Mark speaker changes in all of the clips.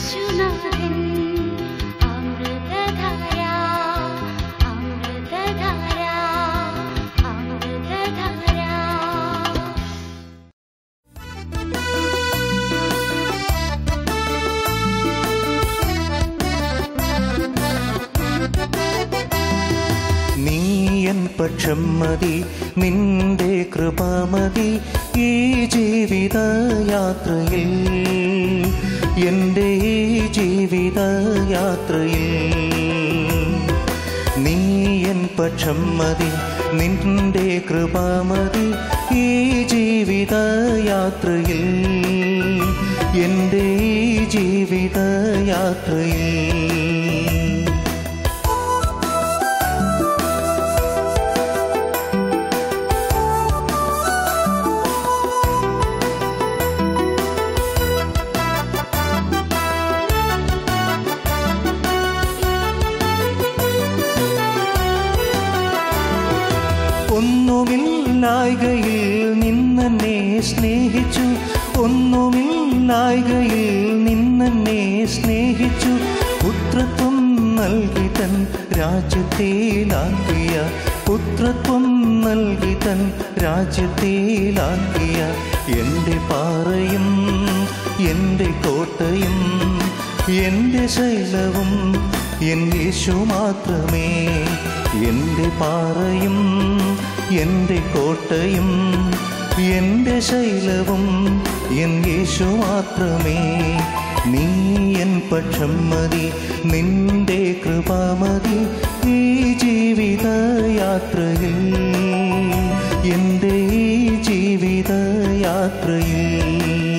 Speaker 1: യേശുനാഥൻ അമൃതധാര അമൃതധാര അമൃതധാര
Speaker 2: നീയൻ പക്ഷം മതി നിന്റെ കൃപ മതി ഈ ജീവിത യാത്രയിൽ എൻ്റെ ഈ ജീവിത യാത്രയിൽ നീയൻ പക്ഷം മതി നിന്റെ കൃപ മതി ഈ ജീവിത യാത്രയിൽ എൻ്റെ ഈ ജീവിത യാത്രയിൽ ഒന്നുമില്ലായ്കയിൽ നിന്നെന്നെ സ്നേഹിച്ചു ഒന്നുമില്ലായ്കയിൽ നിന്നെന്നെ സ്നേഹിച്ചു പുത്രത്വം നൽകി തൻ രാജ്യത്തേലാക്കിയ പുത്രത്വം നൽകി തൻ രാജ്യത്തേലാക്കിയ എൻ്റെ പാറയും എൻ്റെ കോട്ടയും എൻ്റെ ശൈലവും എൻ യേശു മാത്രമേ എൻ്റെ പാറയും എൻ്റെ കോട്ടയും എൻ്റെ ശൈലവും എൻ യേശു മാത്രമേ നീ എൻ പക്ഷം മതി നിന്റെ കൃപ മതി ഈ ജീവിത യാത്രയിൽ എൻ്റെ ഈ ജീവിത യാത്രയിൽ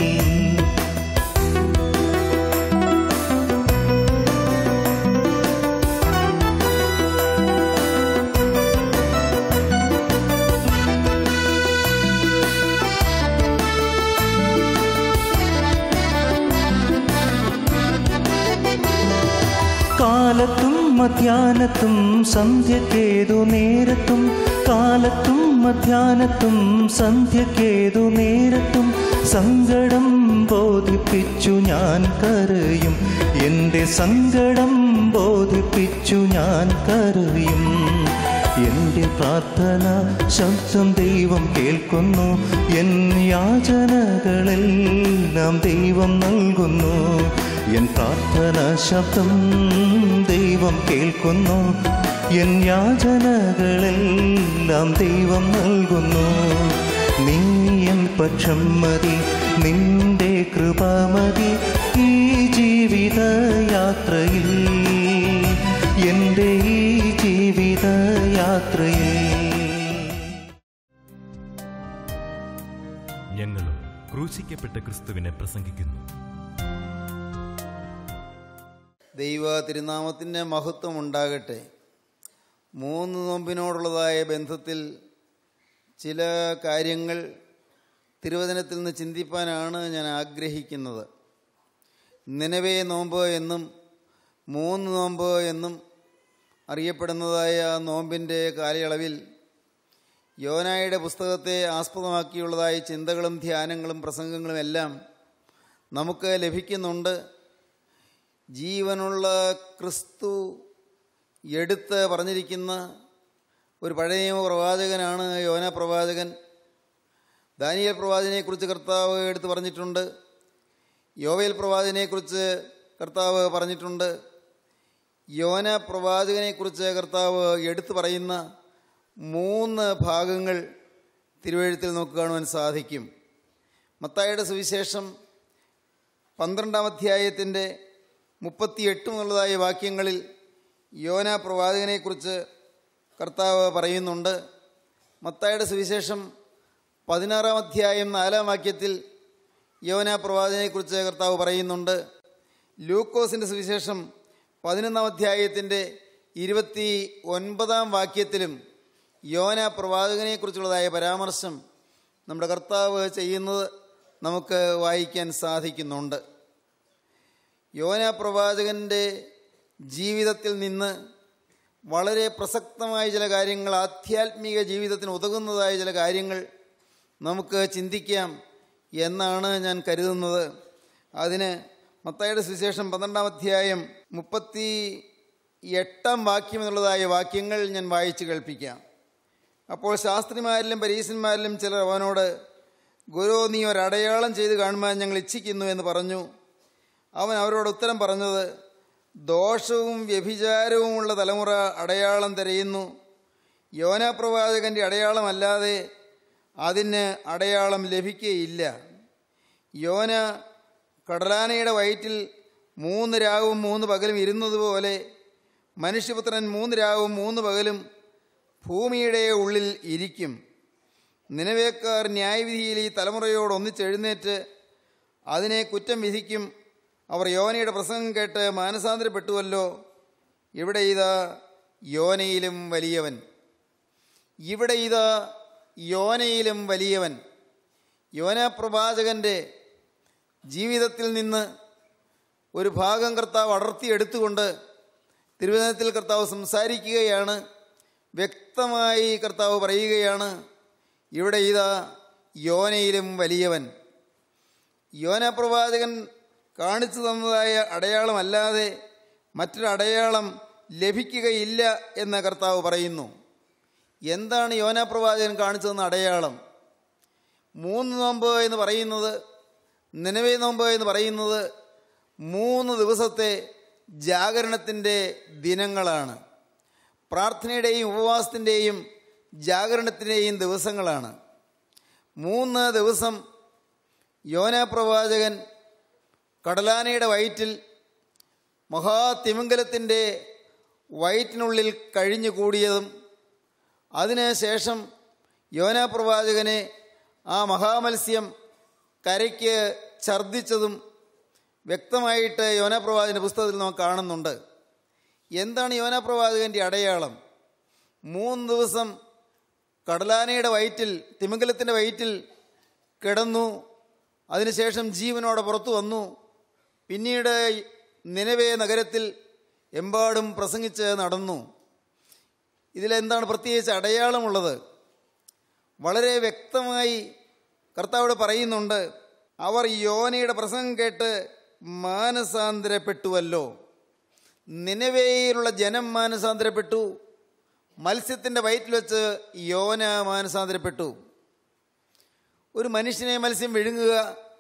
Speaker 2: കാലത്തും മധ്യാനത്തും സന്ധ്യക്കേതു നേരത്തും കാലത്തും മധ്യാനത്തും സന്ധ്യക്കേതു നേരത്തും സങ്കടം ബോധിപ്പിച്ചു ഞാൻ കരയും എൻ്റെ സങ്കടം ബോധിപ്പിച്ചു ഞാൻ കരയും എൻ്റെ പ്രാർത്ഥന ശബ്ദം ദൈവം കേൾക്കുന്നു എൻ യാചനകളെല്ലാം ദൈവം നൽകുന്നു എൻ പ്രാർത്ഥന ശബ്ദം ദൈവം കേൾക്കുന്നു എൻ യാചനകളെല്ലാം ദൈവം നൽകുന്നു നീ എൻ പക്ഷം മതി നിന്റെ കൃപ മതി ഈ ജീവിത യാത്രയിൽ എൻ്റെ ഈ ജീവിത യാത്രയിൽ
Speaker 3: ഞങ്ങളും ക്രൂശിക്കപ്പെട്ട ക്രിസ്തുവിനെ പ്രസംഗിക്കുന്നു
Speaker 4: ദൈവ തിരുനാമത്തിൻ്റെ മഹത്വം ഉണ്ടാകട്ടെ മൂന്ന് നോമ്പിനോടുള്ളതായ ബന്ധത്തിൽ ചില കാര്യങ്ങൾ തിരുവചനത്തിൽ നിന്ന് ചിന്തിപ്പാനാണ് ഞാൻ ആഗ്രഹിക്കുന്നത് നിലവേ നോമ്പ് എന്നും മൂന്ന് നോമ്പ് എന്നും അറിയപ്പെടുന്നതായ നോമ്പിൻ്റെ കാലയളവിൽ യോനായുടെ പുസ്തകത്തെ ആസ്പദമാക്കിയുള്ളതായ ചിന്തകളും ധ്യാനങ്ങളും പ്രസംഗങ്ങളും എല്ലാം നമുക്ക് ലഭിക്കുന്നുണ്ട് ജീവനുള്ള ക്രിസ്തു എടുത്ത് പറഞ്ഞിരിക്കുന്ന ഒരു പഴയ നിയമ പ്രവാചകനാണ് യോന പ്രവാചകൻ ദാനിയൽ പ്രവാചകനെക്കുറിച്ച് കർത്താവ് എടുത്ത് പറഞ്ഞിട്ടുണ്ട് യോവേൽ പ്രവാചകനെക്കുറിച്ച് കർത്താവ് പറഞ്ഞിട്ടുണ്ട് യോന പ്രവാചകനെക്കുറിച്ച് കർത്താവ് എടുത്തു പറയുന്ന മൂന്ന് ഭാഗങ്ങൾ തിരുവഴുത്തിൽ നമുക്ക് കാണുവാൻ സാധിക്കും മത്തായുടെ സുവിശേഷം പന്ത്രണ്ടാം അധ്യായത്തിൻ്റെ മുപ്പത്തിയെട്ട് മുതലുള്ളതായ വാക്യങ്ങളിൽ യോന പ്രവാചകനെക്കുറിച്ച് കർത്താവ് പറയുന്നുണ്ട് മത്തായുടെ സുവിശേഷം പതിനാറാം അധ്യായം നാലാം വാക്യത്തിൽ യോന പ്രവാചകനെക്കുറിച്ച് കർത്താവ് പറയുന്നുണ്ട് ലൂക്കോസിൻ്റെ സുവിശേഷം പതിനൊന്നാം അധ്യായത്തിൻ്റെ ഇരുപത്തി ഒൻപതാം വാക്യത്തിലും യോന പ്രവാചകനെക്കുറിച്ചുള്ളതായ പരാമർശം നമ്മുടെ കർത്താവ് ചെയ്യുന്നത് നമുക്ക് വായിക്കാൻ സാധിക്കുന്നുണ്ട് യോന പ്രവാചകൻ്റെ ജീവിതത്തിൽ നിന്ന് വളരെ പ്രസക്തമായ ചില കാര്യങ്ങൾ ആധ്യാത്മിക ജീവിതത്തിന് ഉതകുന്നതായ ചില കാര്യങ്ങൾ നമുക്ക് ചിന്തിക്കാം എന്നാണ് ഞാൻ കരുതുന്നത് അതിന് മത്തായുടെ സുവിശേഷം പന്ത്രണ്ടാം അധ്യായം മുപ്പത്തി എട്ടാം വാക്യം എന്നുള്ളതായ വാക്യങ്ങൾ ഞാൻ വായിച്ചു കേൾപ്പിക്കാം അപ്പോൾ ശാസ്ത്രിമാരിലും പരീശന്മാരിലും ചിലർ അവനോട് ഗുരു നീ ഒരടയാളം ചെയ്ത് കാണുവാൻ ഞങ്ങൾ ഇച്ഛിക്കുന്നു എന്ന് പറഞ്ഞു അവൻ അവരോട് ഉത്തരം പറഞ്ഞത് ദോഷവും വ്യഭിചാരവുമുള്ള തലമുറ അടയാളം തിരയുന്നു യോനാപ്രവാചകന്റെ അടയാളമല്ലാതെ അതിന് അടയാളം ലഭിക്കുകയില്ല യോന കടലാനയുടെ വയറ്റിൽ മൂന്ന് രാവും മൂന്ന് പകലും ഇരുന്നതുപോലെ മനുഷ്യപുത്രൻ മൂന്ന് രാവും മൂന്ന് പകലും ഭൂമിയുടെ ഉള്ളിൽ ഇരിക്കും നിലവേക്കാർ ന്യായവിധിയിൽ ഈ തലമുറയോട് ഒന്നിച്ചെഴുന്നേറ്റ് അതിനെ കുറ്റം വിധിക്കും അവർ യോനയുടെ പ്രസംഗം കേട്ട് മാനസാന്തരപ്പെട്ടുവല്ലോ ഇവിടെ ഇതാ യോനയിലും വലിയവൻ ഇവിടെ ഇതാ യോനയിലും വലിയവൻ യോന പ്രവാചകൻ്റെ ജീവിതത്തിൽ നിന്ന് ഒരു ഭാഗം കർത്താവ് അടർത്തിയെടുത്തുകൊണ്ട് തിരുവനന്തപുരത്തിൽ കർത്താവ് സംസാരിക്കുകയാണ് വ്യക്തമായി കർത്താവ് പറയുകയാണ് ഇവിടെ ഇതാ യോനയിലും വലിയവൻ യോന പ്രവാചകൻ കാണിച്ചു തന്നതായ അടയാളമല്ലാതെ മറ്റൊരു അടയാളം ലഭിക്കുകയില്ല എന്ന് കർത്താവ് പറയുന്നു എന്താണ് യോന പ്രവാചകൻ കാണിച്ചു തന്ന അടയാളം മൂന്ന് നോമ്പ് എന്ന് പറയുന്നത് നിലവേ നോമ്പ് എന്ന് പറയുന്നത് മൂന്ന് ദിവസത്തെ ജാഗരണത്തിൻ്റെ ദിനങ്ങളാണ് പ്രാർത്ഥനയുടെയും ഉപവാസത്തിൻ്റെയും ജാഗരണത്തിൻ്റെയും ദിവസങ്ങളാണ് മൂന്ന് ദിവസം യോനാപ്രവാചകൻ കടലാനയുടെ വയറ്റിൽ മഹാതിമിംഗലത്തിൻ്റെ വയറ്റിനുള്ളിൽ കഴിഞ്ഞു കൂടിയതും അതിനുശേഷം യോനാപ്രവാചകനെ ആ മഹാമത്സ്യം കരയ്ക്ക് ഛർദ്ദിച്ചതും വ്യക്തമായിട്ട് യോനാപ്രവാചകൻ്റെ പുസ്തകത്തിൽ നമുക്ക് കാണുന്നുണ്ട് എന്താണ് യോനാപ്രവാചകൻ്റെ അടയാളം മൂന്ന് ദിവസം കടലാനയുടെ വയറ്റിൽ തിമിംഗലത്തിൻ്റെ വയറ്റിൽ കിടന്നു അതിനുശേഷം ജീവനോടെ പുറത്തു വന്നു പിന്നീട് നിലവേ നഗരത്തിൽ എമ്പാടും പ്രസംഗിച്ച് നടന്നു ഇതിലെന്താണ് പ്രത്യേകിച്ച് അടയാളമുള്ളത് വളരെ വ്യക്തമായി കർത്താവിടെ പറയുന്നുണ്ട് അവർ യോനയുടെ പ്രസംഗം കേട്ട് മാനസാന്തരപ്പെട്ടുവല്ലോ നിലവേയിലുള്ള ജനം മാനസാന്തരപ്പെട്ടു മത്സ്യത്തിൻ്റെ വയറ്റിൽ വെച്ച് യോന മാനസാന്തരപ്പെട്ടു ഒരു മനുഷ്യനെ മത്സ്യം വിഴുങ്ങുക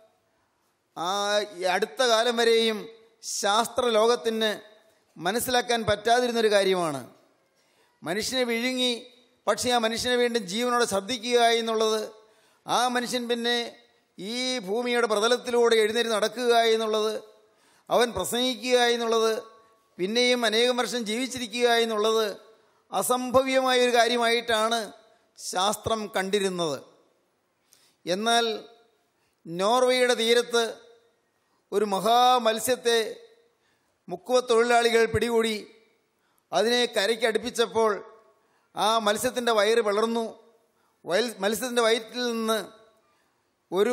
Speaker 4: ആ ഈ അടുത്ത കാലം വരെയും ശാസ്ത്രലോകത്തിന് മനസ്സിലാക്കാൻ പറ്റാതിരുന്നൊരു കാര്യമാണ് മനുഷ്യനെ വിഴുങ്ങി പക്ഷേ ആ മനുഷ്യനെ വീണ്ടും ജീവനോടെ ശ്രദ്ധിക്കുക എന്നുള്ളത് ആ മനുഷ്യൻ പിന്നെ ഈ ഭൂമിയുടെ പ്രതലത്തിലൂടെ എഴുന്നേറ്റ് നടക്കുക എന്നുള്ളത് അവൻ പ്രസംഗിക്കുക എന്നുള്ളത് പിന്നെയും അനേകം വർഷം ജീവിച്ചിരിക്കുക എന്നുള്ളത് അസംഭവ്യമായ ഒരു കാര്യമായിട്ടാണ് ശാസ്ത്രം കണ്ടിരുന്നത് എന്നാൽ നോർവേയുടെ തീരത്ത് ഒരു മഹാമത്സ്യത്തെ മുക്കുവ തൊഴിലാളികൾ പിടികൂടി അതിനെ കരയ്ക്ക് അടുപ്പിച്ചപ്പോൾ ആ മത്സ്യത്തിൻ്റെ വയറ് വളർന്നു വയൽ മത്സ്യത്തിൻ്റെ വയറ്റിൽ നിന്ന് ഒരു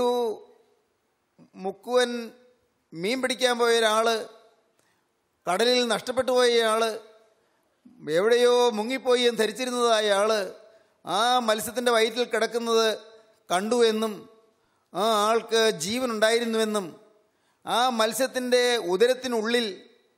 Speaker 4: മുക്കുവൻ മീൻ പിടിക്കാൻ പോയ ഒരാൾ കടലിൽ നഷ്ടപ്പെട്ടു പോയ ആൾ എവിടെയോ മുങ്ങിപ്പോയി എന്ന് ധരിച്ചിരുന്നതായ ആൾ ആ മത്സ്യത്തിൻ്റെ വയറ്റിൽ കിടക്കുന്നത് കണ്ടു എന്നും ആ ആൾക്ക് ജീവനുണ്ടായിരുന്നുവെന്നും ആ മത്സ്യത്തിൻ്റെ ഉദരത്തിനുള്ളിൽ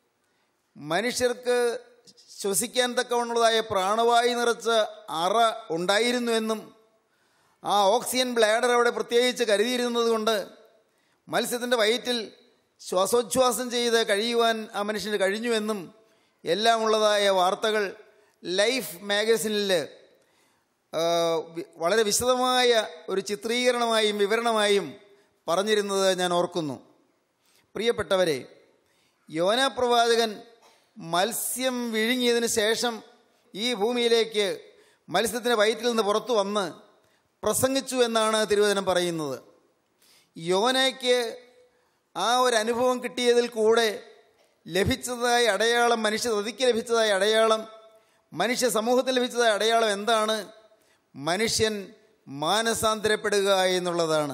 Speaker 4: മനുഷ്യർക്ക് ശ്വസിക്കാൻ തക്കവണ്ണുള്ളതായ പ്രാണവായു നിറച്ച അറ ഉണ്ടായിരുന്നുവെന്നും ആ ഓക്സിജൻ ബ്ലാഡർ അവിടെ പ്രത്യേകിച്ച് കരുതിയിരുന്നത് കൊണ്ട് മത്സ്യത്തിൻ്റെ വയറ്റിൽ ശ്വാസോച്ഛ്വാസം ചെയ്ത് കഴിയുവാൻ ആ മനുഷ്യന് കഴിഞ്ഞുവെന്നും എല്ലാം ഉള്ളതായ വാർത്തകൾ ലൈഫ് മാഗസിനിൽ ആ, വി- വളരെ വിശദമായ ഒരു ചിത്രീകരണമായും വിവരണമായും പറഞ്ഞിരുന്നത് ഞാൻ ഓർക്കുന്നു പ്രിയപ്പെട്ടവരെ യോന പ്രവാചകൻ മത്സ്യം വിഴുങ്ങിയതിന് ശേഷം ഈ ഭൂമിയിലേക്ക് മത്സ്യത്തിൻ്റെ വയറ്റിൽ നിന്ന് പുറത്തു വന്ന് പ്രസംഗിച്ചു എന്നാണ് തിരുവചനം പറയുന്നത് യോനയ്ക്ക് ആ ഒരു അനുഭവം കിട്ടിയതിൽ കൂടെ ലഭിച്ചതായ അടയാളം മനുഷ്യ തതിക്ക് ലഭിച്ചതായ അടയാളം മനുഷ്യ സമൂഹത്തിൽ ലഭിച്ചതായ അടയാളം എന്താണ് മനുഷ്യൻ മാനസാന്തരപ്പെടുക എന്നുള്ളതാണ്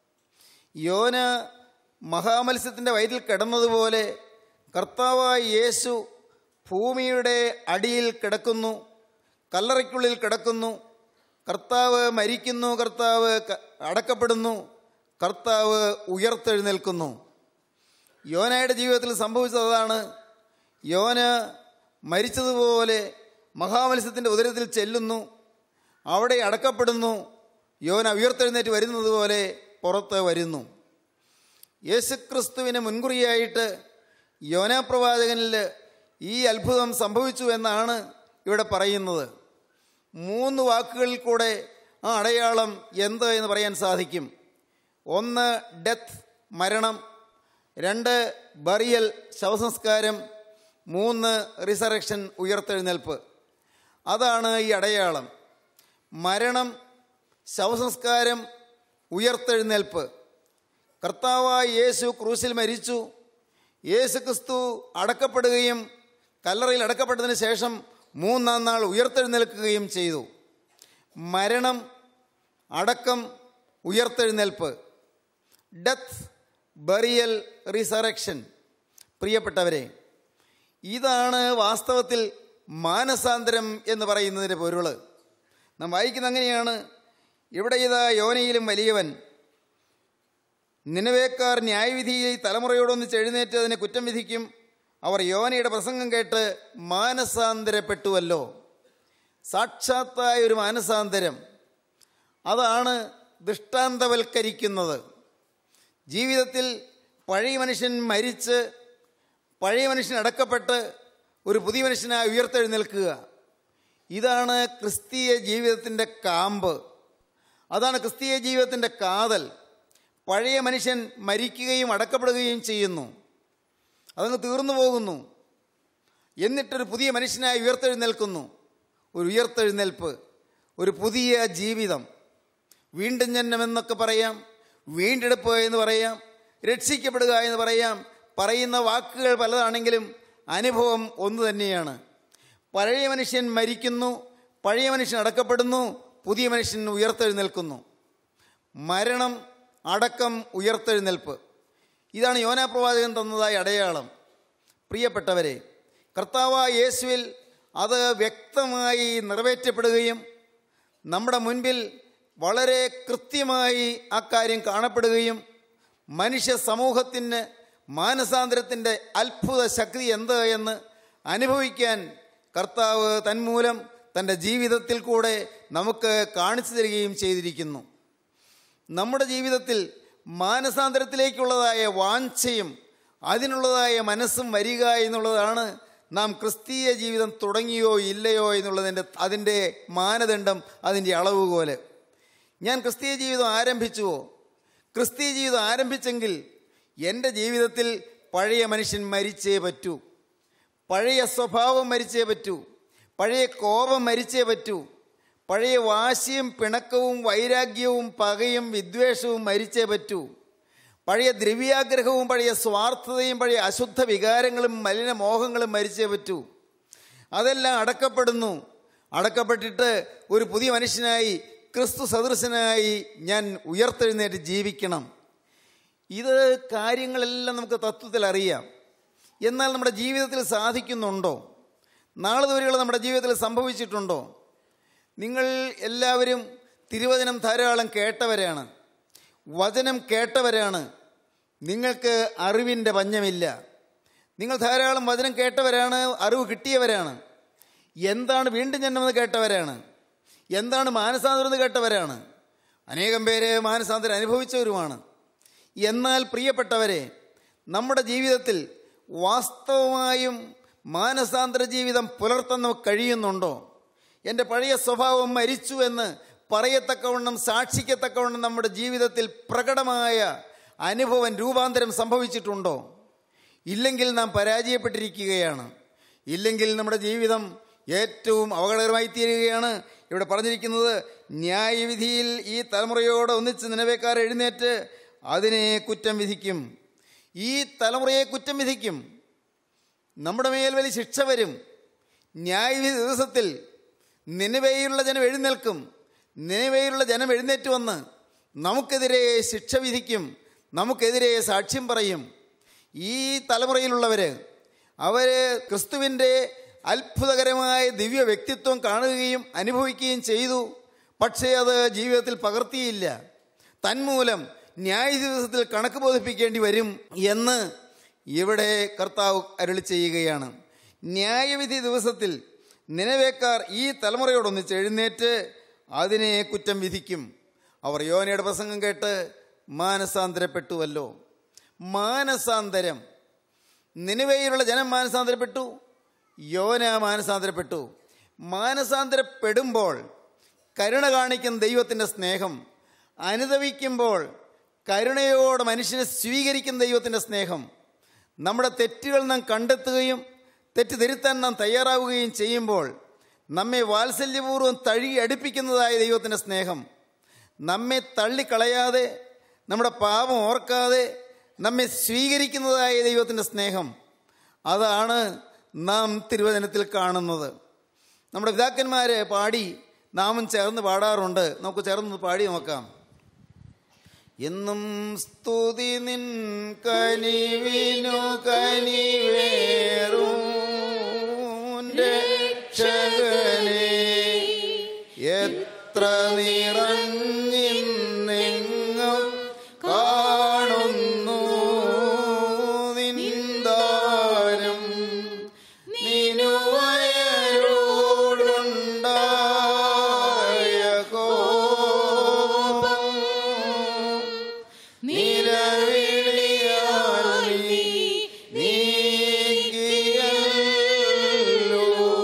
Speaker 4: യോന മഹാമത്സ്യത്തിൻ്റെ വയറ്റിൽ കിടന്നതുപോലെ കർത്താവായ യേശു ഭൂമിയുടെ അടിയിൽ കിടക്കുന്നു കല്ലറയ്ക്കുള്ളിൽ കിടക്കുന്നു കർത്താവ് മരിക്കുന്നു കർത്താവ് ക- അടക്കപ്പെടുന്നു കർത്താവ് ഉയർത്തെഴുന്നേൽക്കുന്നു യോനയുടെ ജീവിതത്തിൽ സംഭവിച്ചത് അതാണ് യോന മരിച്ചതുപോലെ മഹാമത്സ്യത്തിൻ്റെ ഉദരത്തിൽ ചെല്ലുന്നു അവിടെ അടക്കപ്പെടുന്നു യോന ഉയർത്തെഴുന്നേറ്റ് വരുന്നത് പോലെ പുറത്ത് വരുന്നു യേശുക്രിസ്തുവിന് മുൻകുറിയായിട്ട് യോനാ പ്രവാചകനിൽ ഈ അത്ഭുതം സംഭവിച്ചു എന്നാണ് ഇവിടെ പറയുന്നത് മൂന്ന് വാക്കുകളിൽ കൂടെ ആ അടയാളം എന്ത് എന്ന് പറയാൻ സാധിക്കും ഒന്ന് ഡെത്ത് മരണം രണ്ട് ബറിയൽ ശവസംസ്കാരം മൂന്ന് റിസറക്ഷൻ ഉയർത്തെഴുന്നേൽപ്പ് അതാണ് ഈ അടയാളം മരണം ശവസംസ്കാരം ഉയർത്തെഴുന്നേൽപ്പ് കർത്താവായ യേശു ക്രൂശിൽ മരിച്ചു യേശു ക്രിസ്തു അടക്കപ്പെടുകയും കല്ലറയിൽ അടക്കപ്പെട്ടതിന് ശേഷം മൂന്നാം നാൾ ഉയർത്തെഴുന്നേൽക്കുകയും ചെയ്തു മരണം അടക്കം ഉയർത്തെഴുന്നേൽപ്പ് ഡെത്ത് ബറിയൽ റിസറക്ഷൻ പ്രിയപ്പെട്ടവരെ ഇതാണ് വാസ്തവത്തിൽ മാനസാന്തരം എന്ന് പറയുന്നതിൻ്റെ പൊരുള് നാം വായിക്കുന്ന അങ്ങനെയാണ് ഇവിടെ ഇതാ യോനയിലും വലിയവൻ നിലവേക്കാർ ന്യായവിധിയിൽ തലമുറയോടൊന്നിച്ച് എഴുന്നേറ്റ് അതിനെ കുറ്റം വിധിക്കും അവർ യോനയുടെ പ്രസംഗം കേട്ട് മാനസാന്തരപ്പെട്ടുവല്ലോ സാക്ഷാത്തായ ഒരു മാനസാന്തരം അതാണ് ദൃഷ്ടാന്തവൽക്കരിക്കുന്നത് ജീവിതത്തിൽ പഴയ മനുഷ്യൻ മരിച്ച് പഴയ മനുഷ്യൻ അടക്കപ്പെട്ട് ഒരു പുതിയ മനുഷ്യനായി ഉയർത്തെഴുന്നേൽക്കുക ഇതാണ് ക്രിസ്തീയ ജീവിതത്തിൻ്റെ കാമ്പ് അതാണ് ക്രിസ്തീയ ജീവിതത്തിൻ്റെ കാതൽ പഴയ മനുഷ്യൻ മരിക്കുകയും അടക്കപ്പെടുകയും ചെയ്യുന്നു അതങ്ങ് തീർന്നു പോകുന്നു എന്നിട്ടൊരു പുതിയ മനുഷ്യനായി ഉയർത്തെഴുന്നേൽക്കുന്നു ഒരു ഉയർത്തെഴുന്നേൽപ്പ് ഒരു പുതിയ ജീവിതം വീണ്ടും ജന്മം എന്നൊക്കെ പറയാം വീണ്ടെടുപ്പ് എന്ന് പറയാം രക്ഷിക്കപ്പെടുക എന്ന് പറയാം പറയുന്ന വാക്കുകൾ പലതാണെങ്കിലും അനുഭവം ഒന്ന് തന്നെയാണ് പഴയ മനുഷ്യൻ മരിക്കുന്നു പഴയ മനുഷ്യൻ അടക്കപ്പെടുന്നു പുതിയ മനുഷ്യൻ ഉയർത്തെഴുന്നേൽക്കുന്നു മരണം അടക്കം ഉയർത്തെഴുന്നേൽപ്പ് ഇതാണ് യോനാ പ്രവാചകൻ തന്നതായ അടയാളം പ്രിയപ്പെട്ടവരെ കർത്താവായ യേശുവിൽ അത് വ്യക്തമായി നിറവേറ്റപ്പെടുകയും നമ്മുടെ മുൻപിൽ വളരെ കൃത്യമായി അക്കാര്യം കാണപ്പെടുകയും മനുഷ്യ സമൂഹത്തിന് മാനസാന്തരത്തിൻ്റെ അത്ഭുത ശക്തി എന്ത് എന്ന് അനുഭവിക്കാൻ കർത്താവ് തന്മൂലം തൻ്റെ ജീവിതത്തിൽ കൂടെ നമുക്ക് കാണിച്ചു തരികയും ചെയ്തിരിക്കുന്നു നമ്മുടെ ജീവിതത്തിൽ മാനസാന്തരത്തിലേക്കുള്ളതായ വാഞ്ചയും അതിനുള്ളതായ മനസ്സും വരിക എന്നുള്ളതാണ് നാം ക്രിസ്തീയ ജീവിതം തുടങ്ങിയോ ഇല്ലയോ എന്നുള്ളതിൻ്റെ അതിൻ്റെ മാനദണ്ഡം അതിൻ്റെ അളവുകോല് ഞാൻ ക്രിസ്തീയ ജീവിതം ആരംഭിച്ചുവോ ക്രിസ്തീയ ജീവിതം ആരംഭിച്ചെങ്കിൽ എൻ്റെ ജീവിതത്തിൽ പഴയ മനുഷ്യൻ മരിച്ചേ പറ്റൂ പഴയ സ്വഭാവം മരിച്ചേ പറ്റൂ പഴയ കോപം മരിച്ചേ പറ്റൂ പഴയ വാശിയും പിണക്കവും വൈരാഗ്യവും പകയും വിദ്വേഷവും മരിച്ചേ പറ്റൂ പഴയ ദ്രവ്യാഗ്രഹവും പഴയ സ്വാർത്ഥതയും പഴയ അശുദ്ധ വികാരങ്ങളും മലിനമോഹങ്ങളും മരിച്ചേ പറ്റൂ അതെല്ലാം അടക്കപ്പെടുന്നു അടക്കപ്പെട്ടിട്ട് ഒരു പുതിയ മനുഷ്യനായി ക്രിസ്തു സദൃശനായി ഞാൻ ഉയർത്തെഴുന്നേറ്റ് ജീവിക്കണം ഇത് കാര്യങ്ങളെല്ലാം നമുക്ക് തത്വത്തിൽ അറിയാം എന്നാൽ നമ്മുടെ ജീവിതത്തിൽ സാധിക്കുന്നുണ്ടോ നാളെ ദൂരെയുള്ള നമ്മുടെ ജീവിതത്തിൽ സംഭവിച്ചിട്ടുണ്ടോ നിങ്ങൾ എല്ലാവരും തിരുവചനം ധാരാളം കേട്ടവരാണ് വചനം കേട്ടവരാണ് നിങ്ങൾക്ക് അറിവിൻ്റെ പഞ്ഞമില്ല നിങ്ങൾ ധാരാളം വചനം കേട്ടവരാണ് അറിവ് കിട്ടിയവരാണ് എന്താണ് വീണ്ടും ജന്മമെന്ന് കേട്ടവരാണ് എന്താണ് മാനസാന്തരം എന്ന് കേട്ടവരാണ് അനേകം പേര് മാനസാന്തരം അനുഭവിച്ചവരുമാണ് എന്നാൽ പ്രിയപ്പെട്ടവരെ നമ്മുടെ ജീവിതത്തിൽ വാസ്തവമായും മാനസാന്തര ജീവിതം പുലർത്താൻ നമുക്ക് കഴിയുന്നുണ്ടോ എൻ്റെ പഴയ സ്വഭാവം മരിച്ചു എന്ന് പറയത്തക്കവണ്ണം സാക്ഷിക്കത്തക്കവണ്ണം നമ്മുടെ ജീവിതത്തിൽ പ്രകടമായ അനുഭവം രൂപാന്തരം സംഭവിച്ചിട്ടുണ്ടോ ഇല്ലെങ്കിൽ നാം പരാജയപ്പെട്ടിരിക്കുകയാണ് ഇല്ലെങ്കിൽ നമ്മുടെ ജീവിതം ഏറ്റവും അപകടകരമായി തീരുകയാണ് ഇവിടെ പറഞ്ഞിരിക്കുന്നത് ന്യായവിധിയിൽ ഈ തലമുറയോട് ഒന്നിച്ച് നിലവേക്കാർ എഴുന്നേറ്റ് അതിനെ കുറ്റം വിധിക്കും ഈ തലമുറയെ കുറ്റം വിധിക്കും നമ്മുടെ മേൽ വലിയ ശിക്ഷ വരും ന്യായവിധി ദിവസത്തിൽ നിലവയിലുള്ള ജനം എഴുന്നേൽക്കും നിലവയിലുള്ള ജനം എഴുന്നേറ്റ് വന്ന് നമുക്കെതിരെ ശിക്ഷ വിധിക്കും നമുക്കെതിരെ സാക്ഷ്യം പറയും ഈ തലമുറയിലുള്ളവർ അവർ ക്രിസ്തുവിൻ്റെ അത്ഭുതകരമായ ദിവ്യ വ്യക്തിത്വം കാണുകയും അനുഭവിക്കുകയും ചെയ്തു പക്ഷേ അത് ജീവിതത്തിൽ പകർത്തിയില്ല തന്മൂലം ന്യായ ദിവസത്തിൽ കണക്ക് ബോധിപ്പിക്കേണ്ടി വരും എന്ന് ഇവിടെ കർത്താവ് അരുളി ചെയ്യുകയാണ് ന്യായവിധി ദിവസത്തിൽ നിലവേക്കാർ ഈ തലമുറയോടൊന്നിച്ച് എഴുന്നേറ്റ് അതിനെ കുറ്റം വിധിക്കും അവർ യോനയുടെ പ്രസംഗം കേട്ട് മാനസാന്തരപ്പെട്ടുവല്ലോ മാനസാന്തരം നിലവയിലുള്ള ജനം മാനസാന്തരപ്പെട്ടു യോന മാനസാന്തരപ്പെട്ടു മാനസാന്തരപ്പെടുമ്പോൾ കരുണ കാണിക്കുന്ന ദൈവത്തിൻ്റെ സ്നേഹം അനുദവിക്കുമ്പോൾ കരുണയോടെ മനുഷ്യനെ സ്വീകരിക്കുന്ന ദൈവത്തിൻ്റെ സ്നേഹം നമ്മുടെ തെറ്റുകൾ നാം കണ്ടെത്തുകയും തെറ്റ് തിരുത്താൻ നാം തയ്യാറാവുകയും ചെയ്യുമ്പോൾ നമ്മെ വാത്സല്യപൂർവ്വം തഴുകി അടുപ്പിക്കുന്നതായ ദൈവത്തിൻ്റെ സ്നേഹം നമ്മെ തള്ളിക്കളയാതെ നമ്മുടെ പാപം ഓർക്കാതെ നമ്മെ സ്വീകരിക്കുന്നതായ ദൈവത്തിൻ്റെ സ്നേഹം അതാണ് നാം തിരുവചനത്തിൽ കാണുന്നത് നമ്മുടെ പിതാക്കന്മാർ പാടി നാമും ചേർന്ന് പാടാറുണ്ട് നമുക്ക് ചേർന്ന് പാടി നോക്കാം എന്നും സ്തുതി നിൻ കനിവിനു കനിവേറും രക്ഷകനെ എത്ര നിറഞ്ഞിന്നെങ്ങും കാണുന്നു നിന്ദാനം നിനുവയരോടുണ്ടായ കോപം നിലവിളിയാൽ നീ നീക്കിയല്ലോ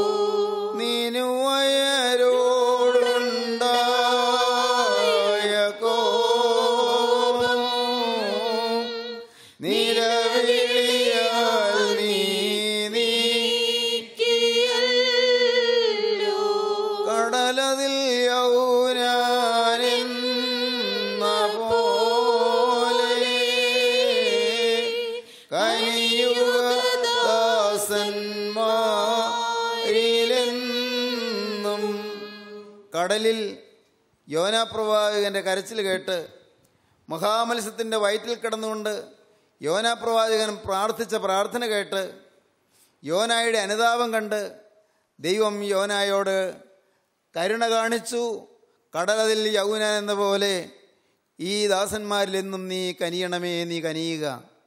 Speaker 4: നിനുവയരോടുണ്ടായ കോപം നിലവിളിയാൽ നീ നീക്കിയല്ലോ കടലതിൽ യൗനാനെന്ന പോലെ കലിയുഗദാസന്മാരിലെന്നും കടലിൽ യോനാപ്രവാചകന്റെ കരച്ചിൽ കേട്ട് മഹാമത്സ്യത്തിൻ്റെ വയറ്റിൽ കിടന്നുകൊണ്ട് യോനാപ്രവാചകൻ പ്രാർത്ഥിച്ച പ്രാർത്ഥന കേട്ട് യോനായുടെ അനുതാപം കണ്ട് ദൈവം യോനായോട് കരുണ കാണിച്ചു കടലതിൽ യൗന എന്ന പോലെ ഈ ദാസന്മാരിൽ എന്നും നീ കനിയണമേ നീ കനിയുക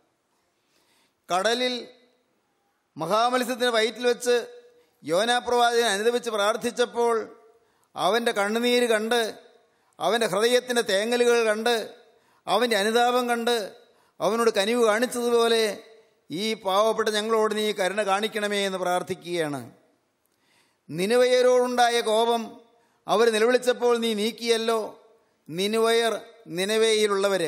Speaker 4: കടലിൽ മഹാമത്സ്യത്തിന് വയറ്റിൽ വെച്ച് യോനാപ്രവാചകൻ അനുദപിച്ച് പ്രാർത്ഥിച്ചപ്പോൾ അവൻ്റെ കണ്ണുനീര് കണ്ട് അവൻ്റെ ഹൃദയത്തിൻ്റെ തേങ്ങലുകൾ കണ്ട് അവൻ്റെ അനുതാപം കണ്ട് അവനോട് കനിവ് കാണിച്ചതുപോലെ ഈ പാവപ്പെട്ട ഞങ്ങളോട് നീ കരുണ കാണിക്കണമേ എന്ന് പ്രാർത്ഥിക്കുകയാണ് നിനുവയരോടുണ്ടായ കോപം അവർ നിലവിളിച്ചപ്പോൾ നീ നീക്കിയല്ലോ നിനുവയർ നിലവയിലുള്ളവർ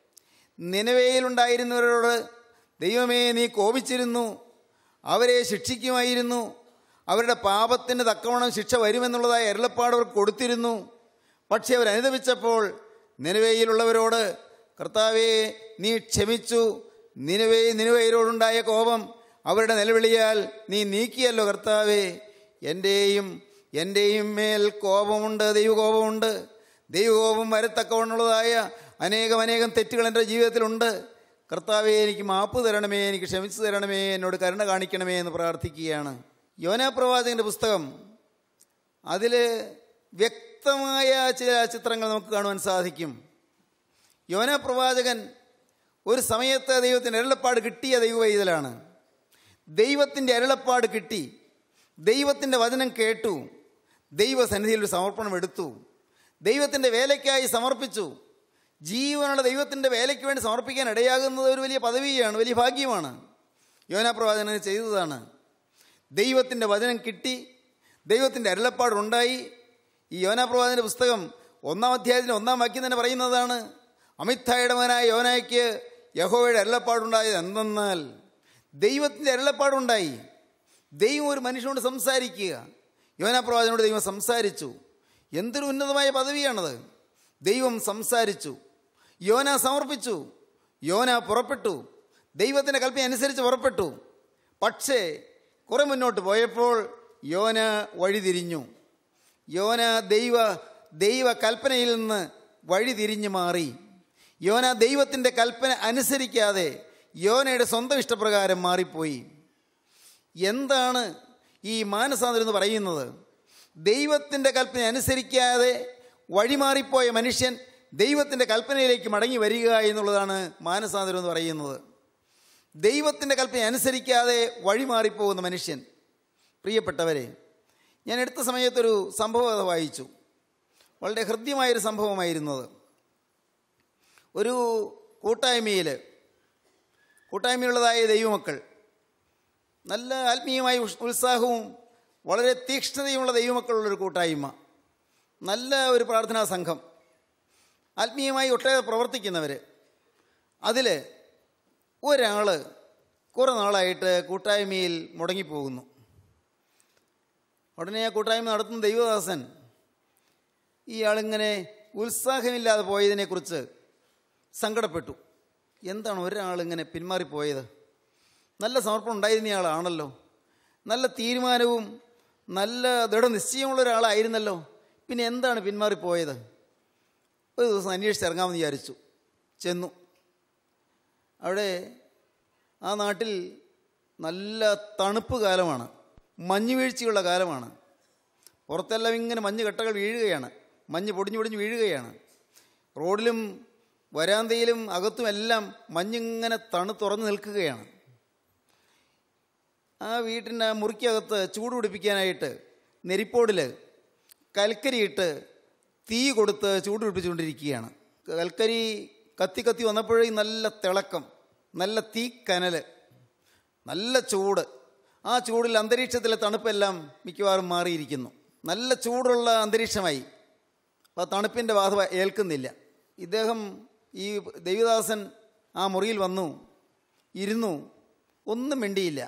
Speaker 4: നിലവയിലുണ്ടായിരുന്നവരോട് ദൈവമേ നീ കോപിച്ചിരുന്നു അവരെ ശിക്ഷിക്കുമായിരുന്നു അവരുടെ പാപത്തിന് തക്കവണ്ണം ശിക്ഷ വരുമെന്നുള്ളതായ അരുളപ്പാട് അവർ കൊടുത്തിരുന്നു പക്ഷേ അവർ അനുദപിച്ചപ്പോൾ നിലവയിലുള്ളവരോട് കർത്താവെ നീ ക്ഷമിച്ചു നിലവേ നിലവയിലോടുണ്ടായ കോപം അവരുടെ നിലവിളിയാൽ നീ നീക്കിയല്ലോ കർത്താവേ എൻ്റെയും എൻ്റെയും മേൽ കോപമുണ്ട് ദൈവകോപമുണ്ട് ദൈവകോപം വരത്തക്കവണ്ണുള്ളതായ അനേകം അനേകം തെറ്റുകൾ എൻ്റെ ജീവിതത്തിലുണ്ട് കർത്താവെ എനിക്ക് മാപ്പ് തരണമേ എനിക്ക് ക്ഷമിച്ചു തരണമേ എന്നോട് കരുണ കാണിക്കണമേ എന്ന് പ്രാർത്ഥിക്കുകയാണ് യോനാപ്രവാചകൻ്റെ പുസ്തകം അതിൽ വ്യക്തമായ ചില ചിത്രങ്ങൾ നമുക്ക് കാണുവാൻ സാധിക്കും യോനാപ്രവാചകൻ ഒരു സമയത്ത് ദൈവത്തിൻ്റെ അരുളപ്പാട് കിട്ടിയ ദൈവവൈതലാണ് ദൈവത്തിൻ്റെ അരുളപ്പാട് കിട്ടി ദൈവത്തിൻ്റെ വചനം കേട്ടു ദൈവസന്നിധിയിൽ ഒരു സമർപ്പണം എടുത്തു ദൈവത്തിൻ്റെ വേലയ്ക്കായി സമർപ്പിച്ചു ജീവനുള്ള ദൈവത്തിൻ്റെ വേലയ്ക്ക് വേണ്ടി സമർപ്പിക്കാൻ ഇടയാകുന്നത് ഒരു വലിയ പദവിയാണ് വലിയ ഭാഗ്യമാണ് യോനാപ്രവാചകൻ ചെയ്തതാണ് ദൈവത്തിൻ്റെ വചനം കിട്ടി ദൈവത്തിൻ്റെ അരുളപ്പാടുണ്ടായി ഈ യോനാപ്രവാചൻ്റെ പുസ്തകം ഒന്നാം അധ്യായത്തിൽ ഒന്നാം വാക്യം തന്നെ പറയുന്നതാണ് അമിത്തായുടെ മകനായ യോനായ്ക്ക് യഹോവയുടെ അരുളപ്പാടുണ്ടായത് എന്തെന്നാൽ ദൈവത്തിൻ്റെ അരുളപ്പാടുണ്ടായി ദൈവം ഒരു മനുഷ്യനോട് സംസാരിക്കുക യോനാപ്രവാചനോട് ദൈവം സംസാരിച്ചു എന്തൊരു ഉന്നതമായ പദവിയാണത് ദൈവം സംസാരിച്ചു യോന സമർപ്പിച്ചു യോന പുറപ്പെട്ടു ദൈവത്തിൻ്റെ കൽപ്പന അനുസരിച്ച് പുറപ്പെട്ടു പക്ഷേ കുറെ മുന്നോട്ട് പോയപ്പോൾ യോന വഴിതിരിഞ്ഞു യോന ദൈവ ദൈവ കൽപ്പനയിൽ നിന്ന് വഴിതിരിഞ്ഞു മാറി യോന ദൈവത്തിൻ്റെ കൽപ്പന അനുസരിക്കാതെ യോനയുടെ സ്വന്തം ഇഷ്ടപ്രകാരം മാറിപ്പോയി എന്താണ് ഈ മാനസാന്തരം എന്ന് പറയുന്നത് ദൈവത്തിൻ്റെ കൽപ്പന അനുസരിക്കാതെ വഴിമാറിപ്പോയ മനുഷ്യൻ ദൈവത്തിൻ്റെ കൽപ്പനയിലേക്ക് മടങ്ങി വരിക എന്നുള്ളതാണ് മാനസാന്തരം എന്ന് പറയുന്നത് ദൈവത്തിൻ്റെ കൽപ്പന അനുസരിക്കാതെ വഴിമാറിപ്പോകുന്ന മനുഷ്യൻ പ്രിയപ്പെട്ടവരെ ഞാൻ എടുത്ത സമയത്തൊരു സംഭവം വായിച്ചു വളരെ ഹൃദ്യമായൊരു സംഭവമായിരുന്നത് ഒരു കൂട്ടായ്മയിൽ കൂട്ടായ്മയുള്ളതായ ദൈവമക്കൾ നല്ല ആത്മീയമായ ഉഷ്- ഉത്സാഹവും വളരെ തീക്ഷ്ണതയുമുള്ള ദൈവമക്കളുള്ളൊരു കൂട്ടായ്മ നല്ല ഒരു പ്രാർത്ഥനാ സംഘം ആത്മീയമായി ഒട്ടേറെ പ്രവർത്തിക്കുന്നവർ അതിൽ ഒരാൾ കുറേ നാളായിട്ട് കൂട്ടായ്മയിൽ മുടങ്ങിപ്പോകുന്നു ഉടനെ ആ കൂട്ടായ്മ നടത്തുന്ന ദൈവദാസൻ ഇയാളിങ്ങനെ ഉത്സാഹമില്ലാതെ പോയതിനെക്കുറിച്ച് സങ്കടപ്പെട്ടു എന്താണ് ഒരാളിങ്ങനെ പിന്മാറിപ്പോയത് നല്ല സമർപ്പണം ഉണ്ടായിരുന്ന ആളാണല്ലോ നല്ല തീരുമാനവും നല്ല ദൃഢനിശ്ചയമുള്ള ഒരാളായിരുന്നല്ലോ പിന്നെ എന്താണ് പിന്മാറിപ്പോയത് ഒരു ദിവസം അന്വേഷിച്ചിറങ്ങാമെന്ന് വിചാരിച്ചു ചെന്നു അവിടെ ആ നാട്ടിൽ നല്ല തണുപ്പ് കാലമാണ് മഞ്ഞ് വീഴ്ചയുള്ള കാലമാണ് പുറത്തെല്ലാം ഇങ്ങനെ മഞ്ഞ് കട്ടകൾ വീഴുകയാണ് മഞ്ഞ് പൊടിഞ്ഞു പൊടിഞ്ഞ് വീഴുകയാണ് റോഡിലും വരാന്തയിലും അകത്തും എല്ലാം മഞ്ഞിങ്ങനെ തണു തുറന്ന് നിൽക്കുകയാണ് ആ വീട്ടിൻ്റെ ആ മുറിക്കകത്ത് ചൂട് പിടിപ്പിക്കാനായിട്ട് നെരിപ്പോടിൽ കൽക്കരിയിട്ട് തീ കൊടുത്ത് ചൂട് പിടിപ്പിച്ചുകൊണ്ടിരിക്കുകയാണ് കൽക്കരി കത്തി കത്തി വന്നപ്പോഴേ നല്ല തിളക്കം നല്ല തീ കനൽ നല്ല ചൂട് ആ ചൂടിൽ അന്തരീക്ഷത്തിലെ തണുപ്പെല്ലാം മിക്കവാറും മാറിയിരിക്കുന്നു നല്ല ചൂടുള്ള അന്തരീക്ഷമായി അപ്പോൾ ആ തണുപ്പിൻ്റെ ബാധ ഏൽക്കുന്നില്ല ഇദ്ദേഹം ഈ ദേവിദാസൻ ആ മുറിയിൽ വന്നു ഇരുന്നു ഒന്നും മിണ്ടിയില്ല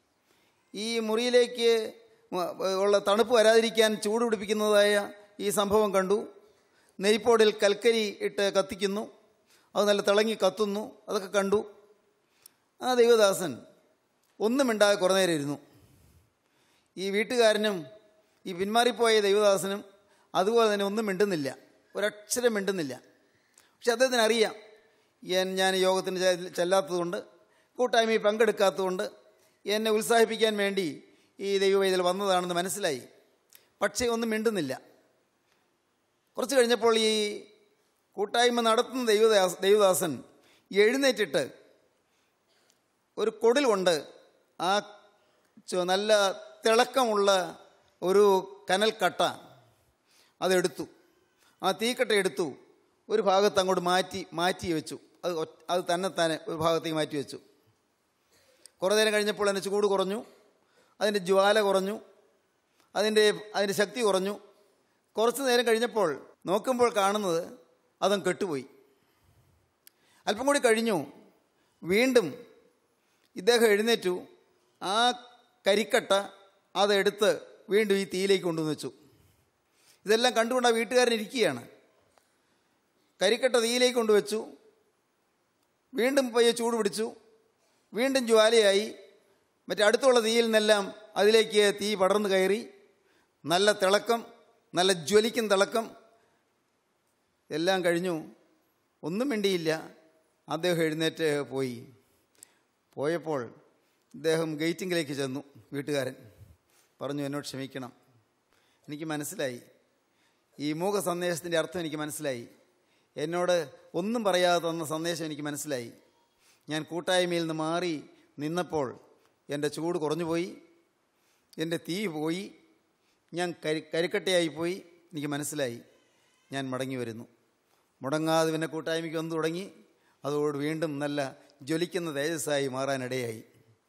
Speaker 4: ഈ മുറിയിലേക്ക് മ- ഉള്ള തണുപ്പ് വരാതിരിക്കാൻ ചൂട് പിടിപ്പിക്കുന്നതായ ഈ സംഭവം കണ്ടു നെരിപ്പോടിൽ കൽക്കരി ഇട്ട് കത്തിക്കുന്നു അത് നല്ല തിളങ്ങി കത്തുന്നു അതൊക്കെ കണ്ടു ആ ദൈവദാസൻ ഒന്നും മിണ്ടാതെ കുറേ നേരം ഇരുന്നു ഈ വീട്ടുകാരനും ഈ പിന്മാറിപ്പോയ ദൈവദാസനും അതുപോലെ തന്നെ ഒന്നും മിണ്ടുന്നില്ല ഒരക്ഷരം മിണ്ടുന്നില്ല പക്ഷെ അദ്ദേഹത്തിന് അറിയാം ഞാൻ ഞാൻ യോഗത്തിന് ചെ- ചെല്ലാത്തതുകൊണ്ട് കൂട്ടായ്മയിൽ പങ്കെടുക്കാത്തതുകൊണ്ട് എന്നെ ഉത്സാഹിപ്പിക്കാൻ വേണ്ടി ഈ ദൈവവേദിയിൽ വന്നതാണെന്ന് മനസ്സിലായി പക്ഷേ ഒന്നും മിണ്ടുന്നില്ല കുറച്ച് കഴിഞ്ഞപ്പോൾ ഈ കൂട്ടായ്മ നടത്തുന്ന ദൈവദാസ് ദൈവദാസൻ എഴുന്നേറ്റിട്ട് ഒരു കൊടിൽ കൊണ്ട് ആ ചു- നല്ല തിളക്കമുള്ള ഒരു കനൽക്കട്ട അതെടുത്തു ആ തീക്കട്ട എടുത്തു ഒരു ഭാഗത്ത് അങ്ങോട്ട് മാറ്റി മാറ്റി വെച്ചു അത് ഒറ്റ- അത് തന്നെ തന്നെ ഒരു ഭാഗത്തേക്ക് മാറ്റി വെച്ചു കുറേ നേരം കഴിഞ്ഞപ്പോൾ അതിൻ്റെ ചൂട് കുറഞ്ഞു അതിൻ്റെ ജ്വാല കുറഞ്ഞു അതിൻ്റെ അതിൻ്റെ ശക്തി കുറഞ്ഞു കുറച്ച് നേരം കഴിഞ്ഞപ്പോൾ നോക്കുമ്പോൾ കാണുന്നത് അതും കെട്ടുപോയി അല്പം കൂടി കഴിഞ്ഞു വീണ്ടും ഇദ്ദേഹം എഴുന്നേറ്റു ആ കരിക്കട്ട അതെടുത്ത് വീണ്ടും ഈ തീയിലേക്ക് കൊണ്ടുവന്ന് വെച്ചു ഇതെല്ലാം കണ്ടുകൊണ്ട് ആ വീട്ടുകാരൻ ഇരിക്കുകയാണ് കരിക്കട്ട തീയിലേക്ക് കൊണ്ടുവച്ചു വീണ്ടും പയ്യെ ചൂട് പിടിച്ചു വീണ്ടും ജ്വാലയായി മറ്റേ അടുത്തുള്ള തീയിൽ നിന്നെല്ലാം അതിലേക്ക് തീ പടർന്നു കയറി നല്ല തിളക്കം നല്ല ജ്വലിക്കും തിളക്കം എല്ലാം കഴിഞ്ഞു ഒന്നും മിണ്ടിയില്ല അദ്ദേഹം എഴുന്നേറ്റ് പോയി പോയപ്പോൾ ഇദ്ദേഹം ഗേറ്റിങ്ങിലേക്ക് ചെന്നു വീട്ടുകാരൻ പറഞ്ഞു എന്നോട് ക്ഷമിക്കണം എനിക്ക് മനസ്സിലായി ഈ മൂക സന്ദേശത്തിൻ്റെ അർത്ഥം എനിക്ക് മനസ്സിലായി എന്നോട് ഒന്നും പറയാതെ തന്ന സന്ദേശം എനിക്ക് മനസ്സിലായി ഞാൻ കൂട്ടായ്മയിൽ നിന്ന് മാറി നിന്നപ്പോൾ എൻ്റെ ചൂട് കുറഞ്ഞുപോയി എൻ്റെ തീ പോയി ഞാൻ കരി കരിക്കട്ടയായി പോയി എനിക്ക് മനസ്സിലായി ഞാൻ മടങ്ങി വരുന്നു മുടങ്ങാതെ പിന്നെ കൂട്ടായ്മയ്ക്ക് വന്നു തുടങ്ങി അതോട് വീണ്ടും നല്ല ജ്വലിക്കുന്ന തേജസ്സായി മാറാനിടയായി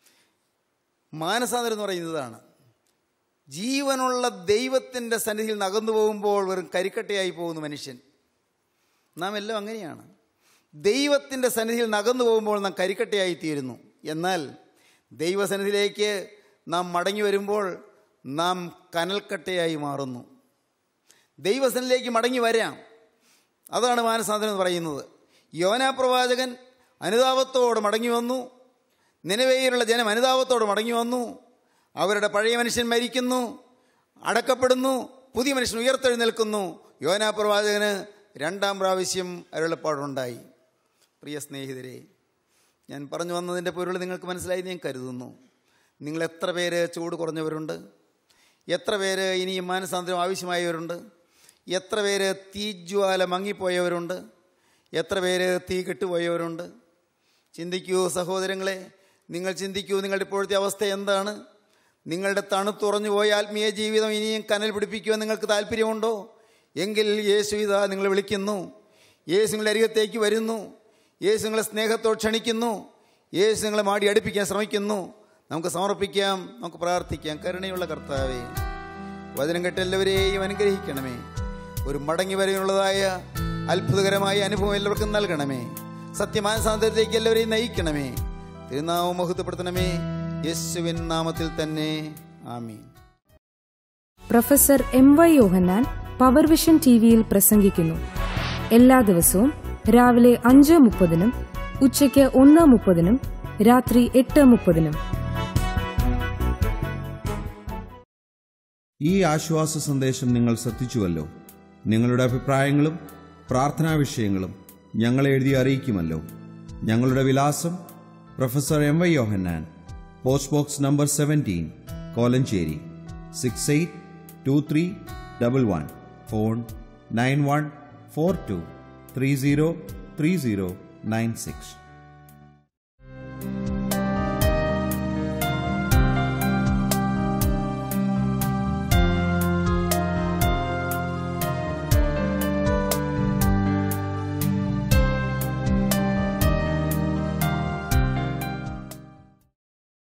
Speaker 4: മാനസാന്തരം എന്ന് പറയുന്നതാണ് ജീവനുള്ള ദൈവത്തിൻ്റെ സന്നിധിയിൽ നകന്നു പോകുമ്പോൾ വെറും കരിക്കട്ടയായി പോകുന്നു മനുഷ്യൻ നാം എല്ലാം അങ്ങനെയാണ് ദൈവത്തിൻ്റെ സന്നിധിയിൽ നകന്നു പോകുമ്പോൾ നാം കരിക്കട്ടയായി തീരുന്നു എന്നാൽ ദൈവസന്നിധിയിലേക്ക് നാം മടങ്ങി വരുമ്പോൾ നാം കനൽക്കട്ടയായി മാറുന്നു ദൈവസന്നിധിയിലേക്ക് മടങ്ങി വരാം അതാണ് മാനസാന്തരം എന്ന് പറയുന്നത് യോനാ പ്രവാചകൻ അനുതാപത്തോട് മടങ്ങി വന്നു നിലവേയിലുള്ള ജനം അനുതാപത്തോട് മടങ്ങി വന്നു അവരുടെ പഴയ മനുഷ്യൻ മരിക്കുന്നു അടക്കപ്പെടുന്നു പുതിയ മനുഷ്യൻ ഉയർത്തെഴുന്നേൽക്കുന്നു യോനാ പ്രവാചകന് രണ്ടാം പ്രാവശ്യം അരുളപ്പാടുണ്ടായി പ്രിയ സ്നേഹിതരെ ഞാൻ പറഞ്ഞു വന്നതിൻ്റെ പൊരുൾ നിങ്ങൾക്ക് മനസ്സിലായി എന്ന് ഞാൻ കരുതുന്നു നിങ്ങൾ എത്ര പേര് ചൂട് കുറഞ്ഞവരുണ്ട് എത്ര പേര് ഇനിയും മാനസാന്തരം ആവശ്യമായവരുണ്ട് എത്ര പേര് തീജ്വാല മങ്ങിപ്പോയവരുണ്ട് എത്ര പേര് തീ കെട്ടുപോയവരുണ്ട് ചിന്തിക്കൂ സഹോദരങ്ങളെ നിങ്ങൾ ചിന്തിക്കൂ നിങ്ങളുടെ ഇപ്പോഴത്തെ അവസ്ഥ എന്താണ് നിങ്ങളുടെ തണുത്തുറഞ്ഞു പോയ ആത്മീയ ജീവിതം ഇനിയും കനൽ പിടിപ്പിക്കുവാൻ നിങ്ങൾക്ക് താല്പര്യമുണ്ടോ എങ്കിൽ യേശു ഇതാ നിങ്ങളെ വിളിക്കുന്നു യേശു നിങ്ങളുടെ അരികത്തേക്ക് വരുന്നു യേശു നിങ്ങളെ സ്നേഹത്തോട് ക്ഷണിക്കുന്നു യേശു നിങ്ങളെ മാടി അടുപ്പിക്കാൻ ശ്രമിക്കുന്നു നമുക്ക് സമർപ്പിക്കാം നമുക്ക് പ്രാർത്ഥിക്കാം കരുണയുള്ള കർത്താവേ വചനം കേട്ട എല്ലാവരെയും അനുഗ്രഹിക്കണമേ ഒരു മടങ്ങി വരെയുള്ളതായ അത്ഭുതകരമായ അനുഭവം എല്ലാവർക്കും നൽകണമേ സത്യമായ സാന്ദര്യത്തിലേക്ക് എല്ലാവരെയും നയിക്കണമേ തിരുനാമം മഹത്വപ്പെടുത്തണമേ യേശുവിൻ നാമത്തിൽ തന്നെ ആമീൻ
Speaker 1: professor M Y Yohannan power vision T വിയിൽ പ്രസംഗിക്കുന്നു എല്ലാ ദിവസവും രാവിലെ അഞ്ച് മുപ്പതിനും ഉച്ചയ്ക്ക് ഒന്ന് മുപ്പതിനും രാത്രി എട്ട് മുപ്പതിനും
Speaker 5: ഈ ആശ്വാസ സന്ദേശം നിങ്ങൾ ശ്രദ്ധിച്ചുവല്ലോ നിങ്ങളുടെ അഭിപ്രായങ്ങളും പ്രാർത്ഥനാ വിഷയങ്ങളും ഞങ്ങളെ എഴുതി അറിയിക്കുമല്ലോ ഞങ്ങളുടെ വിലാസം professor M Y Yohannan post box number seventeen Kolenchery six eight two three double one phone nine one four two three zero three zero nine six